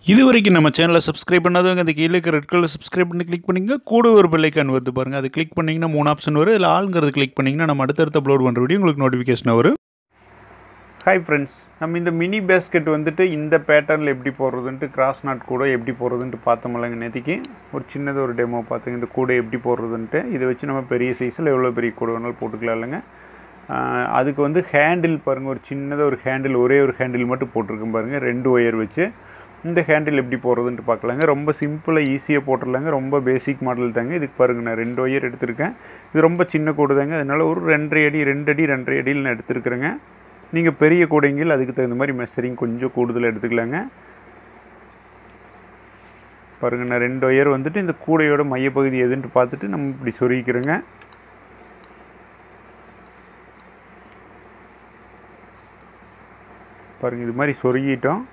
இது வரைக்கும் நம்ம சேனலை சப்ஸ்கிரைப் பண்ணாதவங்க அந்த கீழே இருக்க ரெட் கலர் சப்ஸ்கிரைப் பண்ணி கிளிக் பண்ணிங்க கூட ஒரு பெல்லைக்கான் வருது பாருங்கள் அது கிளிக் பண்ணிங்கன்னா மூணு ஆப்ஷன் வரும் இல்லை ஆளுங்கிறது கிளிக் பண்ணிங்கன்னா நம்ம அடுத்தடுத்து அப்லோட் பண்ணுற வீடியோ உங்களுக்கு நோட்டிஃபிகேஷன் வரும் ஹாய் ஃப்ரெண்ட்ஸ் நம்ம இந்த மினி பேஸ்கெட் வந்துட்டு இந்த பேட்டர்னில் எப்படி போடுறதுன்ட்டு கிராஸ் நாட் கூட எப்படி போடுறதுன்ட்டு பார்த்தோம்லங்க நேற்றுக்கு ஒரு சின்னது ஒரு டெமோ பார்த்துங்க இந்த கூடை எப்படி போடுறதுன்ட்டு இதை வச்சு நம்ம பெரிய சைஸில் எவ்வளோ பெரிய கூடை வேணாலும் போட்டுக்கலாம் இல்லைங்க ஆஹ் அதுக்கு வந்து ஹேண்டில் பாருங்கள் ஒரு சின்னதாக ஒரு ஹேண்டில் ஒரே ஒரு ஹேண்டில் மட்டும் போட்டிருக்கேன் பாருங்கள் ரெண்டு ஒயர் வச்சு இந்த ஹேண்டில் எப்படி போடுறதுன்ட்டு பார்க்கலாங்க ரொம்ப சிம்பிளாக ஈஸியாக போட்டுடலாங்க ரொம்ப பேசிக் மாடல் தாங்க இதுக்கு பாருங்கள் நான் ரெண்டு ஒயர் எடுத்திருக்கேன் இது ரொம்ப சின்ன கூடை தாங்க அதனால் ஒரு ரெண்டரை அடி ரெண்டு அடி ரெண்டரை அடியில் நான் எடுத்துருக்குறேங்க நீங்கள் பெரிய கூடைங்கள் அதுக்கு தகுந்த மாதிரி மெஷரிங் கொஞ்சம் கூடுதல் எடுத்துக்கலாங்க பாருங்கள் நான் ரெண்டு ஒயர் வந்துட்டு இந்த கூடையோட மையப்பகுதி எதுன்ட்டு பார்த்துட்டு நம்ம இப்படி சொருகிக்கிறோங்க பாருங்கள் இது மாதிரி சொருகிட்டோம்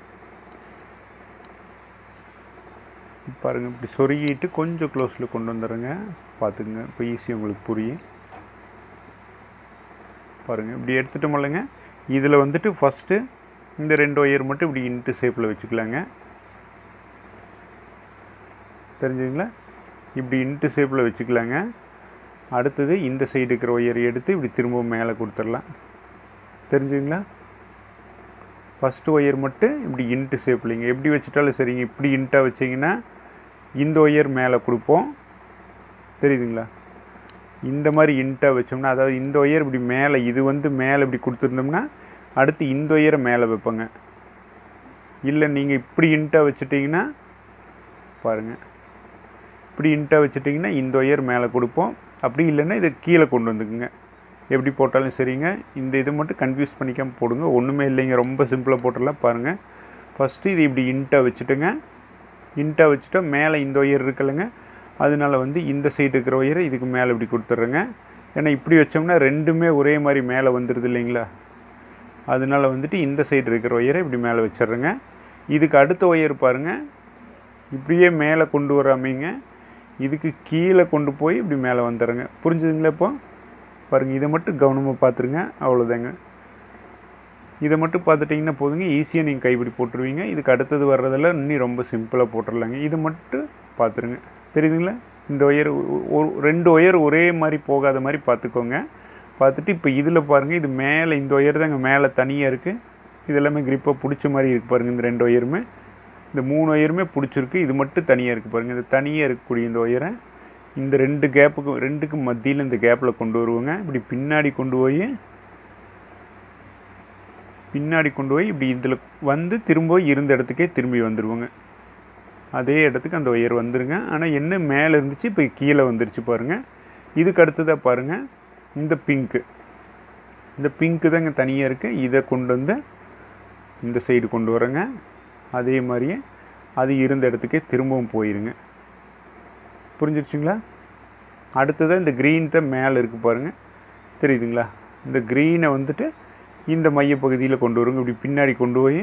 பாருங்கள் இப்படி சொருகிட்டு கொஞ்சம் க்ளோஸில் கொண்டு வந்துடுங்க பார்த்துக்குங்க இப்போ ஈஸி உங்களுக்கு புரியும் பாருங்கள் இப்படி எடுத்துட்டோம் இல்லைங்க இதில் வந்துட்டு ஃபஸ்ட்டு இந்த ரெண்டு ஒயர் மட்டும் இப்படி இன்ட்டு ஷேப்பில் வச்சுக்கலாங்க தெரிஞ்சுங்களா இப்படி இன்ட்டு ஷேப்பில் வச்சுக்கலாங்க அடுத்தது இந்த சைடு இருக்கிற ஒயர் எடுத்து இப்படி திரும்பவும் மேலே கொடுத்துடலாம் தெரிஞ்சுங்களா ஃபஸ்ட்டு ஒயர் மட்டும் இப்படி இன்ட்டு ஷேப்லிங்க எப்படி வச்சுட்டாலும் சரிங்க இப்படி இன்ட்டாக வச்சிங்கன்னா இந்த ஒயர் மேலே கொடுப்போம் தெரியுதுங்களா இந்த மாதிரி இன்ட்டாக வச்சோம்னா அதாவது இந்த ஒயர் இப்படி மேலே இது வந்து மேலே இப்படி கொடுத்துருந்தோம்னா அடுத்து இந்த ஒயரை மேலே வைப்போங்க இல்லை நீங்கள் இப்படி இன்ட்டாக வச்சுட்டிங்கன்னா பாருங்கள் இப்படி இன்ட்டாக வச்சுட்டிங்கன்னா இந்த ஒயர் மேலே கொடுப்போம் அப்படி இல்லைன்னா இதை கீழே கொண்டு வந்துக்குங்க எப்படி போட்டாலும் சரிங்க இந்த இது மட்டும் கன்ஃபியூஸ் பண்ணிக்காமல் போடுங்க ஒன்றுமே இல்லைங்க ரொம்ப சிம்பிளாக போட்டுடலாம் பாருங்கள் ஃபஸ்ட்டு இது இப்படி இன்ட்டாக வச்சுட்டுங்க இன்ட்டாக வச்சுட்டா மேலே இந்த ஒயர் இருக்குல்லங்க அதனால வந்து இந்த சைடு இருக்கிற ஒயரை இதுக்கு மேலே இப்படி கொடுத்துட்றேங்க ஏன்னா இப்படி வச்சோம்னா ரெண்டுமே ஒரே மாதிரி மேலே வந்துடுது இல்லைங்களா அதனால வந்துட்டு இந்த சைடு இருக்கிற ஒயரை இப்படி மேலே வச்சிடுறேங்க இதுக்கு அடுத்த ஒயர் பாருங்கள் இப்படியே மேலே கொண்டு வராமீங்க இதுக்கு கீழே கொண்டு போய் இப்படி மேலே வந்துடுறேங்க புரிஞ்சுதுங்களா இப்போ பாருங்கள் இதை மட்டும் கவனமாக பார்த்துருங்க அவ்வளோதாங்க இதை மட்டும் பார்த்துட்டிங்கன்னா போதுங்க ஈஸியாக நீங்கள் கைப்பிடி போட்டுருவீங்க இதுக்கு அடுத்தது வர்றதெல்லாம் இன்னும் ரொம்ப சிம்பிளாக போட்டுடலாங்க இது மட்டும் பார்த்துருங்க தெரியுதுங்களா இந்த ஒயர் ஒரு ரெண்டு ஒயர் ஒரே மாதிரி போகாத மாதிரி பார்த்துக்கோங்க பார்த்துட்டு இப்போ இதில் பாருங்கள் இது மேலே இந்த ஒயர் தாங்க மேலே தனியாக இருக்குது இது எல்லாமே கிரிப்பாக பிடிச்ச மாதிரி இருக்குது பாருங்கள் இந்த ரெண்டு ஒயருமே இந்த மூணு ஒயருமே பிடிச்சிருக்கு இது மட்டும் தனியாக இருக்குது பாருங்கள் இந்த தனியாக இருக்கக்கூடிய இந்த ஒயரை இந்த ரெண்டு கேப்புக்கு ரெண்டுக்கு மத்தியில் இந்த கேப்பில் கொண்டு வருவோங்க இப்படி பின்னாடி கொண்டு போய் பின்னாடி கொண்டு போய் இப்படி இதில் வந்து திரும்ப இருந்த இடத்துக்கே திரும்பி வந்துடுவோங்க அதே இடத்துக்கு அந்த ஒயர் வந்துருங்க ஆனால் என்ன மேலே இருந்துச்சு இப்போ கீழே வந்துருச்சு பாருங்கள் இதுக்கு அடுத்ததாக பாருங்கள் இந்த பிங்க்கு இந்த பிங்க்கு தாங்க தனியாக இருக்குது இதை கொண்டு வந்து இந்த சைடு கொண்டு வரேங்க அதே மாதிரியே அது இருந்த இடத்துக்கே திரும்பவும் போயிருங்க புரிஞ்சிருச்சுங்களா அடுத்ததாக இந்த க்ரீன் தான் மேலே இருக்குது பாருங்கள் தெரியுதுங்களா இந்த க்ரீனை வந்துட்டு இந்த மையப்பகுதியில் கொண்டு வருங்க இப்படி பின்னாடி கொண்டு போய்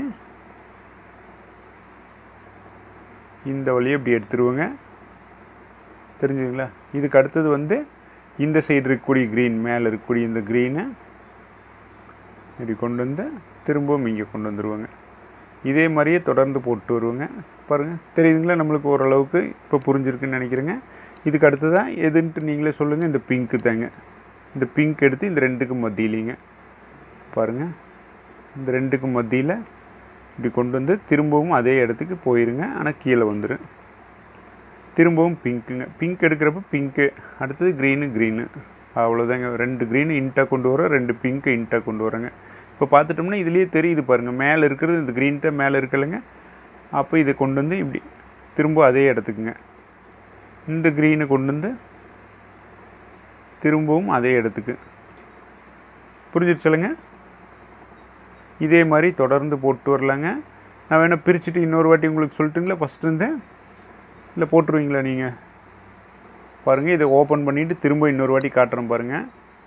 இந்த வழியை இப்படி எடுத்துருவோங்க தெரிஞ்சுங்களா இதுக்கு அடுத்தது வந்து இந்த சைடு இருக்கக்கூடிய க்ரீன் மேலே இருக்கக்கூடிய இந்த க்ரீனை இப்படி கொண்டு வந்து திரும்பவும் இங்கே கொண்டு வந்துடுவோங்க இதே மாதிரியே தொடர்ந்து போட்டு வருவோங்க பாருங்கள் தெரியுதுங்களா நம்மளுக்கு ஓரளவுக்கு இப்போ புரிஞ்சிருக்குன்னு நினைக்கிறேங்க இதுக்கு அடுத்ததான் எதுன்ட்டு நீங்களே சொல்லுங்கள் இந்த பிங்க்கு தாங்க இந்த பிங்க் எடுத்து இந்த ரெண்டுக்கும் மத்தியிலிங்க பாருங்கள் இந்த ரெண்டுக்கும் மத்தியில் இப்படி கொண்டு வந்து திரும்பவும் அதே இடத்துக்கு போயிருங்க ஆனால் கீழே வந்துடும் திரும்பவும் பிங்க்குங்க பிங்க் எடுக்கிறப்ப பிங்க்கு அடுத்தது க்ரீனு க்ரீனு அவ்வளோதாங்க ரெண்டு க்ரீனு இன்ட்டாக கொண்டு வரோம் ரெண்டு பிங்க்கு இன்ட்டாக கொண்டு வரோங்க இப்போ பார்த்துட்டோம்னா இதுலேயே தெரியுது பாருங்கள் மேலே இருக்கிறது இந்த க்ரீன் தான் மேலே இருக்கலைங்க அப்போ இதை கொண்டு வந்து இப்படி திரும்ப அதே இடத்துக்குங்க இந்த க்ரீனை கொண்டு வந்து திரும்பவும் அதே இடத்துக்கு புரிஞ்சிருச்சுலங்க இதே மாதிரி தொடர்ந்து போட்டு வரலாங்க நான் வேணால் பிரிச்சுட்டு இன்னொரு வாட்டி உங்களுக்கு சொல்லட்டுங்களா ஃபஸ்ட்டு இருந்தேன் இல்லை போட்டுருவீங்களா நீங்கள் பாருங்கள் இதை ஓப்பன் பண்ணிவிட்டு திரும்ப இன்னொரு வாட்டி காட்டுறேன் பாருங்கள்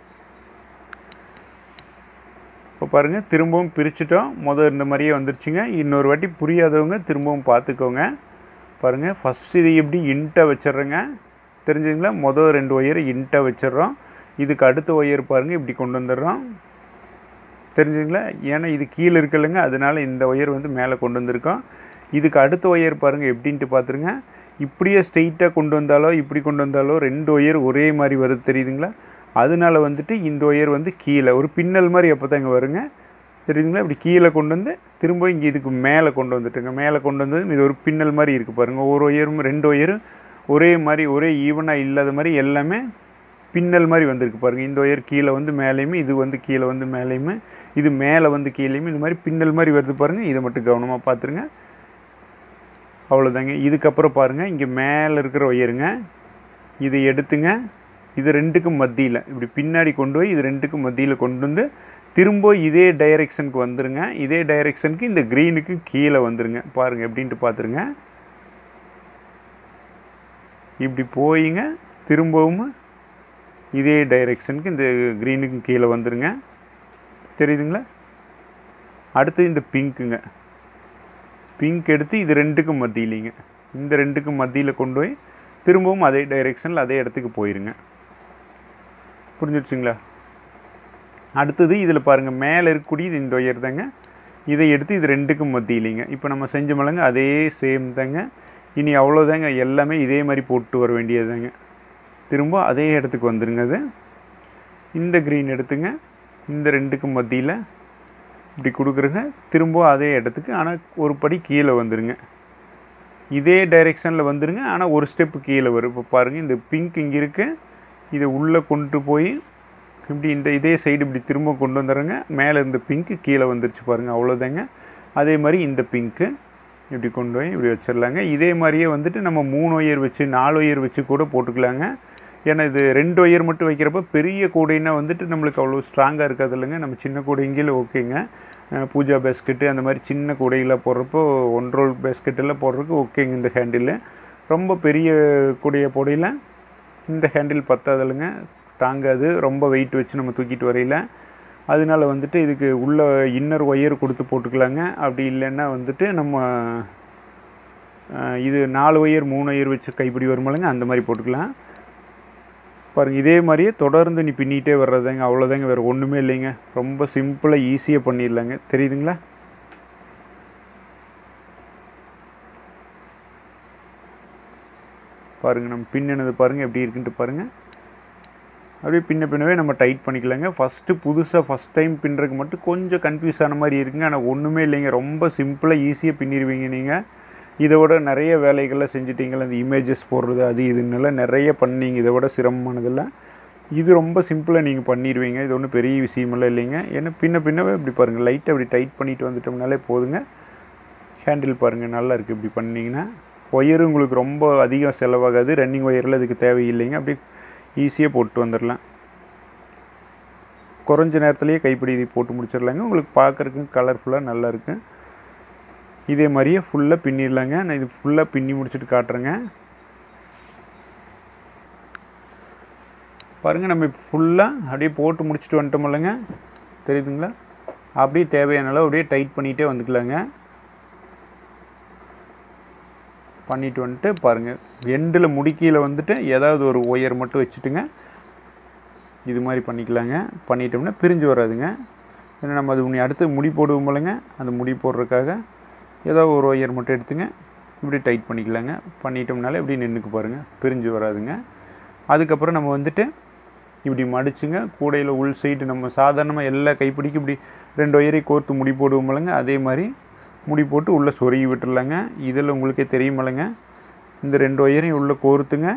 இப்போ பாருங்கள் திரும்பவும் பிரிச்சுட்டோம் முதல் இந்த மாதிரியே வந்துருச்சுங்க இன்னொரு வாட்டி புரியாதவங்க திரும்பவும் பார்த்துக்கோங்க பாருங்கள் ஃபஸ்ட் இது எப்படி இன்ட்டாக வச்சிட்றேங்க தெரிஞ்சுங்களா மொதல் ரெண்டு ஒயரை இன்ட்டாக வச்சிடுறோம் இதுக்கு அடுத்த ஒயர் பாருங்கள் இப்படி கொண்டு வந்துடுறோம் தெரிஞ்சுங்களா ஏன்னா இது கீழே இருக்குல்லங்க அதனால இந்த ஒயர் வந்து மேலே கொண்டு வந்திருக்கோம் இதுக்கு அடுத்த ஒயர் பாருங்கள் எப்படின்ட்டு பார்த்துருங்க இப்படியே ஸ்ட்ரெயிட்டாக கொண்டு வந்தாலோ இப்படி கொண்டு வந்தாலோ ரெண்டு ஒயர் ஒரே மாதிரி வருது தெரியுதுங்களா அதனால வந்துட்டு இந்த ஒயர் வந்து கீழே ஒரு பின்னல் மாதிரி அப்போ தான் இங்கே வருங்க தெரியுதுங்களா இப்படி கீழே கொண்டு வந்து திரும்ப இங்கே இதுக்கு மேலே கொண்டு வந்துட்டுங்க மேலே கொண்டு வந்தது இது ஒரு பின்னல் மாதிரி இருக்குது பாருங்கள் ஒரு ஒயரும் ரெண்டு ஒயரும் ஒரே மாதிரி ஒரே ஈவனாக இல்லாத மாதிரி எல்லாமே பின்னல் மாதிரி வந்திருக்கு பாருங்கள் இந்த ஒயர் கீழே வந்து மேலேயுமே இது வந்து கீழே வந்து மேலேயுமே இது மேலே வந்து கீழேயுமே இது மாதிரி பின்னல் மாதிரி வருது பாருங்கள் இதை மட்டும் கவனமாக பார்த்துருங்க அவ்வளோதாங்க இதுக்கப்புறம் பாருங்கள் இங்கே மேலே இருக்கிற ஒயருங்க இதை எடுத்துங்க இது ரெண்டுக்கும் மத்தியில் இப்படி பின்னாடி கொண்டு போய் இது ரெண்டுக்கும் மத்தியில் கொண்டு வந்து திரும்ப இதே டைரெக்ஷனுக்கு வந்துருங்க இதே டைரெக்ஷனுக்கு இந்த க்ரீனுக்கு கீழே வந்துருங்க பாருங்கள் எப்படின்ட்டு பார்த்துருங்க இப்படி போயிங்க திரும்பவும் இதே டைரெக்ஷனுக்கு இந்த க்ரீனுக்கு கீழே வந்துருங்க தெரியுதுங்களா அடுத்து இந்த பிங்க்குங்க பிங்க் எடுத்து இது ரெண்டுக்கும் மத்தியிலிங்க இந்த ரெண்டுக்கும் மத்தியில் கொண்டு போய் திரும்பவும் அதே டைரெக்ஷனில் அதே இடத்துக்கு போயிருங்க புரிஞ்சிடுச்சுங்களா அடுத்தது இதில் பாருங்கள் மேலே இருக்கக்கூடியது இந்த ஒயர் தாங்க இதை எடுத்து இது ரெண்டுக்கும் மத்தியிலிங்க இப்போ நம்ம செஞ்ச மலங்க அதே சேம் தாங்க இனி அவ்வளோதாங்க எல்லாமே இதே மாதிரி போட்டு வர வேண்டியதுதாங்க திரும்ப அதே இடத்துக்கு வந்துருங்க அது இந்த க்ரீன் எடுத்துங்க இந்த ரெண்டுக்கும் மத்தியில் இப்படி கொடுக்குறங்க திரும்ப அதே இடத்துக்கு ஆனால் ஒரு படி கீழே வந்துருங்க இதே டைரெக்ஷனில் வந்துருங்க ஆனால் ஒரு ஸ்டெப்பு கீழே வரும் இப்போ பாருங்கள் இந்த பிங்க் இங்கே இருக்கு இதை உள்ளே கொண்டு போய் இப்படி இந்த இதே சைடு இப்படி திரும்ப கொண்டு வந்துடுறேங்க மேலே இருந்த பிங்க்கு கீழே வந்துருச்சு பாருங்கள் அவ்வளோதாங்க அதே மாதிரி இந்த பிங்க்கு இப்படி கொண்டு போய் இப்படி வச்சிடலாங்க இதே மாதிரியே வந்துட்டு நம்ம மூணு ஒயர் வச்சு நாலு ஒயர் வச்சு கூட போட்டுக்கலாங்க ஏன்னா இது ரெண்டு ஒயர் மட்டும் வைக்கிறப்ப பெரிய கூடைன்னா வந்துட்டு நம்மளுக்கு அவ்வளோ ஸ்ட்ராங்காக இருக்காது இல்லைங்க நம்ம சின்ன கூடைங்கில் ஓகேங்க அஹ் பூஜா பேஸ்கெட்டு அந்த மாதிரி சின்ன கூடையில் போடுறப்போ ஒன் ரோல் பேஸ்கெட்டெல்லாம் போடுறதுக்கு ஓகேங்க இந்த ஹேண்டில் ரொம்ப பெரிய கூடைய போடையில் இந்த ஹேண்டில் பத்தாதில்லைங்க தாங்காது ரொம்ப வெயிட் வச்சு நம்ம தூக்கிட்டு வரையில அதனால வந்துட்டு இதுக்கு உள்ள இன்னர் ஒயர் கொடுத்து போட்டுக்கலாங்க அப்படி இல்லைன்னா வந்துட்டு நம்ம அஹ், இது நாலு ஒயர் மூணு ஒயர் வச்சு கைப்பிடி வருமில்லங்க அந்த மாதிரி போட்டுக்கலாம் பாருங்கள் இதே மாதிரியே தொடர்ந்து நீ பின்னிட்டே வர்றதுங்க அவ்வளோதாங்க வேறு ஒன்றுமே இல்லைங்க ரொம்ப சிம்பிளாக ஈஸியாக பண்ணிடலாங்க தெரியுதுங்களா பாருங்கள் நம்ம பின்னினது பாருங்கள் எப்படி இருக்குன்ட்டு பாருங்கள் அப்படியே பின்ன பின்னவே நம்ம டைட் பண்ணிக்கலாங்க ஃபஸ்ட்டு புதுசாக ஃபஸ்ட் டைம் பின்னுறதுக்கு மட்டும் கொஞ்சம் கன்ஃபியூஸ் ஆன மாதிரி இருக்குங்க ஆனால் ஒன்றுமே இல்லைங்க ரொம்ப சிம்பிளாக ஈஸியாக பின்னிடுவீங்க நீங்கள் இதை விட நிறைய வேலைகள்லாம் செஞ்சிட்டீங்களா இந்த இமேஜஸ் போடுறது அது இதுன்னெல்லாம் நிறைய பண்ணீங்க இதை விட சிரமமானதெல்லாம் இது ரொம்ப சிம்பிளாக நீங்கள் பண்ணிடுவீங்க இது ஒன்றும் பெரிய விஷயமெல்லாம் இல்லைங்க ஏன்னா பின்ன பின்னவே இப்படி பாருங்கள் லைட்டாக அப்படி டைட் பண்ணிட்டு வந்துட்டோம்னாலே போதுங்க ஹேண்டில் பாருங்கள் நல்லா இருக்குது இப்படி பண்ணிங்கன்னா ஒயரு உங்களுக்கு ரொம்ப அதிகம் செலவாகாது ரன்னிங் ஒயரில் இதுக்கு தேவையில்லைங்க அப்படியே ஈஸியாக போட்டு வந்துடலாம் குறைஞ்ச நேரத்துலேயே கைப்பிடி இது போட்டு முடிச்சிடலாங்க உங்களுக்கு பார்க்குறதுக்கு கலர்ஃபுல்லாக நல்லா இருக்கு இதே மாதிரியே ஃபுல்லாக பின்னிடலாங்க நான் இது ஃபுல்லாக பின்னி முடிச்சுட்டு காட்டுறேங்க பாருங்கள் நம்ம ஃபுல்லாக அப்படியே போட்டு முடிச்சுட்டு வந்துட்டோமில்லங்க தெரியுதுங்களா அப்படியே தேவையான அளவு அப்படியே டைட் பண்ணிகிட்டே வந்துக்கலாங்க பண்ணிட்டு வந்துட்டு பாருங்கள் எண்டில் முடிக்கையில் வந்துட்டு ஏதாவது ஒரு ஒயர் மட்டும் வச்சுட்டுங்க இது மாதிரி பண்ணிக்கலாங்க பண்ணிட்டோம்னா பிரிஞ்சு வராதுங்க ஏன்னா நம்ம அது உனி அடுத்து முடி போடுவோம் போலங்க அந்த முடி போடுறதுக்காக ஏதோ ஒரு ஒயர் மட்டும் எடுத்துங்க இப்படி டைட் பண்ணிக்கலாங்க பண்ணிட்டோம்னாலே இப்படி நின்றுக்கு பாருங்கள் பிரிஞ்சு வராதுங்க அதுக்கப்புறம் நம்ம வந்துட்டு இப்படி மடிச்சுங்க கூடையில் உள் சைடு நம்ம சாதாரணமாக எல்லா கைப்பிடிக்கும் இப்படி ரெண்டு ஒயரை கோர்த்து முடி போடுவோம் போலங்க அதே மாதிரி முடி போட்டு உள்ளே சொருகி விட்டுறலாங்க இதில் உங்களுக்கே தெரியுமில்லங்க இந்த ரெண்டு ஒயரையும் உள்ளே கோர்த்துங்க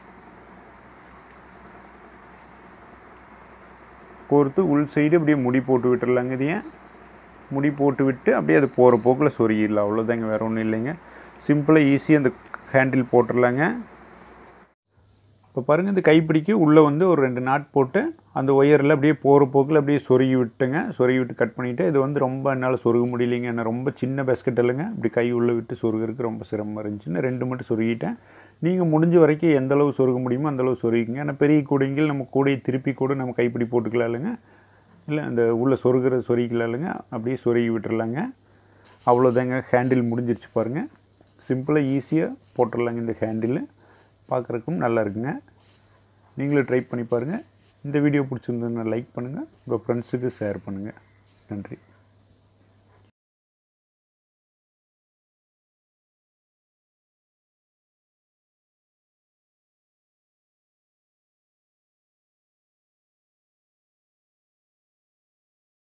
கோர்த்து உள் சைடு அப்படியே முடி போட்டு விட்டுறலாங்க இதையே முடி போட்டு விட்டு அப்படியே அது போகிற போக்கில் சொருகிடலாம் அவ்வளோதாங்க வேறு ஒன்றும் இல்லைங்க சிம்பிளாக ஈஸியாக அந்த ஹேண்டில் போட்டுடலாங்க இப்போ பாருங்கள் இந்த கைப்பிடிக்கு உள்ளே வந்து ஒரு ரெண்டு நாட் போட்டு அந்த ஒயரில் அப்படியே போகிற போக்கில் அப்படியே சொருகி விட்டுங்க சொருகி விட்டு கட் பண்ணிவிட்டு இது வந்து ரொம்ப என்னால் சொருக முடியலைங்க ஏன்னா ரொம்ப சின்ன பேஸ்கெட் இல்லைங்க இப்படி கை உள்ளே விட்டு சொருகிறதுக்கு ரொம்ப சிரமமாக இருந்துச்சுன்னு ரெண்டு மட்டும் சொருகிட்டேன் நீங்கள் முடிஞ்ச வரைக்கும் எந்த அளவு சொருக முடியுமோ அந்த அளவு சொருகிங்க ஏன்னா பெரிய கூடைங்கள் நம்ம கூடையை திருப்பி கூட நம்ம கைப்பிடி போட்டுக்கலாம் இல்லைங்க இல்லை அந்த உள்ளே சொருகிறது சொருகிக்கலாம் இல்லைங்க அப்படியே சொருகி விட்டுறலாங்க அவ்வளோதாங்க ஹேண்டில் முடிஞ்சிருச்சு பாருங்கள் சிம்பிளாக ஈஸியாக போட்டுடலாங்க இந்த ஹேண்டில் பார்க்குறக்கும் நல்லா இருக்குங்க நீங்களும் ட்ரை பண்ணி பாருங்கள் இந்த வீடியோ பிடிச்சிருந்ததுன்னா லைக் பண்ணுங்கள் உங்கள் ஃப்ரெண்ட்ஸுக்கு ஷேர் பண்ணுங்கள் நன்றி